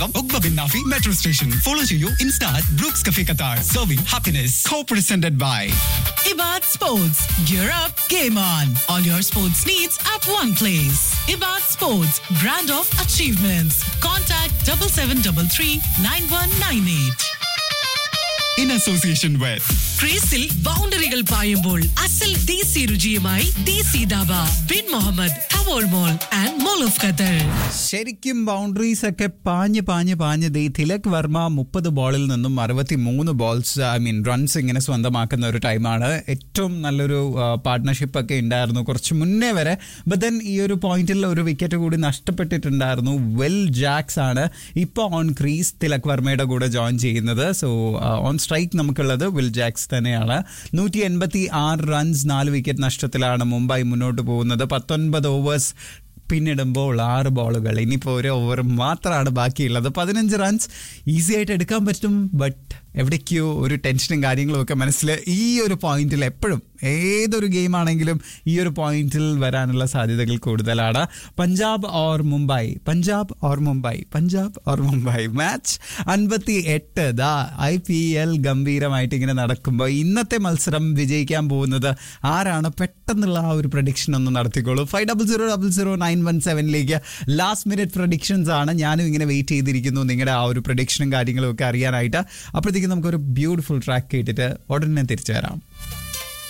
Ugba bin Nafi Metro Station. Follow to you Insta at Brooks Cafe Qatar. Serving happiness. Co-presented by Ibad Sports. Gear up, game on. All your sports needs at one place. Ibad Sports, brand of achievements. Contact 7733 9198. in association with ക്രീസിൽ ബൗണ്ടറികൾ പായുമ്പോൾ അസൽ ദേശി രുചിയുമായി Desi Dhaba bin Mohammed ഹവോൾ mall and mall of Qatar ശരിക്കും boundaries ഒക്കെ പാഞ്ഞ് പാഞ്ഞ് പാഞ്ഞ് ദേ തിലക് വർമ്മ മുപ്പത് ബോളിൽ നിന്നും അറുപത്തി മൂന്ന് ബോൾസ് ഐ മീൻ റൺസ് ഇങ്ങനെ സ്വന്തമാക്കുന്ന ഒരു ടൈമാണ് ഏറ്റവും നല്ലൊരു പാർട്ട്ണർഷിപ്പ് ഒക്കെ ഉണ്ടായിരുന്നു കുറച്ച് മുന്നേ വരെ ബട്ട് ദെൻ ഈ ഒരു പോയിന്റിൽ ഒരു വിക്കറ്റ് കൂടി നഷ്ടപ്പെട്ടിട്ടുണ്ടായിരുന്നു വെൽ ജാക്സ് ആണ് ഇപ്പോൾ ഓൺ ക്രീസ് തിലക് വർമ്മയുടെ കൂടെ ജോയിൻ ചെയ്യുന്നത് സോ ഓൺ സ്ട്രൈക്ക് നമുക്കുള്ളത് വിൽ ജാക്സ് തന്നെയാണ് നൂറ്റി എൺപത്തി ആറ് റൺസ് നാല് വിക്കറ്റ് നഷ്ടത്തിലാണ് മുംബൈ മുന്നോട്ട് പോകുന്നത് പത്തൊൻപത് ഓവേഴ്സ് പിന്നിടുമ്പോൾ ആറ് ബോളുകൾ ഇനിയിപ്പോൾ ഒരു ഓവർ മാത്രമാണ് ബാക്കിയുള്ളത് പതിനഞ്ച് റൺസ് ഈസി ആയിട്ട് എടുക്കാൻ പറ്റും ബട്ട് എവിടേക്കോ ഒരു ടെൻഷനും കാര്യങ്ങളും ഒക്കെ മനസ്സിൽ ഈ ഒരു പോയിന്റിൽ എപ്പോഴും ഏതൊരു ഗെയിം ആണെങ്കിലും ഈ ഒരു പോയിന്റിൽ വരാനുള്ള സാധ്യതകൾ കൂടുതലാണ് Punjab or Mumbai Punjab or Mumbai Punjab or Mumbai match അൻപത്തി എട്ട് ദാ ഐ പി എൽ ഗംഭീരമായിട്ട് ഇങ്ങനെ നടക്കുമ്പോൾ ഇന്നത്തെ മത്സരം വിജയിക്കാൻ പോകുന്നത് ആരാണ് പെട്ടെന്നുള്ള ആ ഒരു പ്രഡിക്ഷൻ ഒന്ന് നടത്തിക്കോളൂ five double zero double zero nine one സെവനിലേക്ക് ലാസ്റ്റ് മിനിറ്റ് പ്രഡിക്ഷൻസ് ആണ് ഞാനും ഇങ്ങനെ വെയിറ്റ് ചെയ്തിരിക്കുന്നു നിങ്ങളുടെ ആ ഒരു പ്രഡിക്ഷനും കാര്യങ്ങളും ഒക്കെ അറിയാനായിട്ട് അപ്പോഴത്തേക്കും നമുക്കൊരു ബ്യൂട്ടിഫുൾ ട്രാക്ക് കേട്ടിട്ട് ഉടനെ തിരിച്ചു വരാം